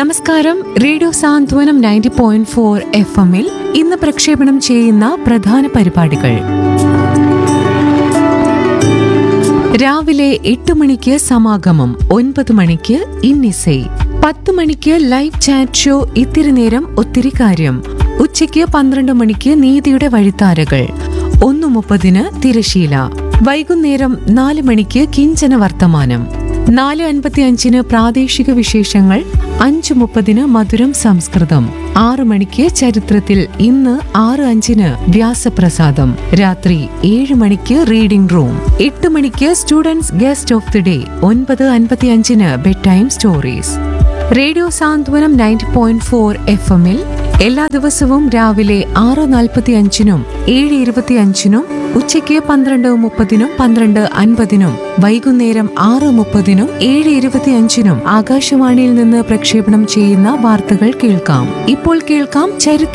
നമസ്കാരം radio Santhwanam ninety point four F എമ്മിൽ ഇന്ന് പ്രക്ഷേപണം ചെയ്യുന്ന പ്രധാന പരിപാടികൾ രാവിലെ എട്ട് മണിക്ക് സമാഗമം ഒൻപത് മണിക്ക് ഇന്നിസൈ പത്ത് മണിക്ക് ലൈവ് ചാറ്റ് ഷോ ഇത്തിരി നേരം ഒത്തിരി കാര്യം ഉച്ചയ്ക്ക് പന്ത്രണ്ട് മണിക്ക് നീതിയുടെ വഴിത്താരകൾ ഒന്ന് മുപ്പതിന് തിരശീല വൈകുന്നേരം നാല് മണിക്ക് കിഞ്ചന വർത്തമാനം നാല് അൻപത്തി അഞ്ചിന് പ്രാദേശിക വിശേഷങ്ങൾ അഞ്ച് മുപ്പതിന് മധുരം സംസ്കൃതം ആറു മണിക്ക് ചരിത്രത്തിൽ ഇന്ന് ആറ് അഞ്ചിന് വ്യാസപ്രസാദം രാത്രി ഏഴ് മണിക്ക് റീഡിംഗ് റൂം എട്ട് മണിക്ക് students guest of the day ഒൻപത് അൻപത്തി അഞ്ചിന് bed time stories radio Santhwanam ninety point four F എമ്മിൽ എല്ലാ ദിവസവും രാവിലെ ആറ് നാൽപ്പത്തി അഞ്ചിനും ഏഴ് ഇരുപത്തി അഞ്ചിനും ഉച്ചയ്ക്ക് പന്ത്രണ്ട് മുപ്പതിനും പന്ത്രണ്ട് അൻപതിനും വൈകുന്നേരം ആറ് മുപ്പതിനും ഏഴ് ഇരുപത്തി അഞ്ചിനും ആകാശവാണിയിൽ നിന്ന് പ്രക്ഷേപണം ചെയ്യുന്ന വാർത്തകൾ കേൾക്കാം ഇപ്പോൾ കേൾക്കാം ചരിത്ര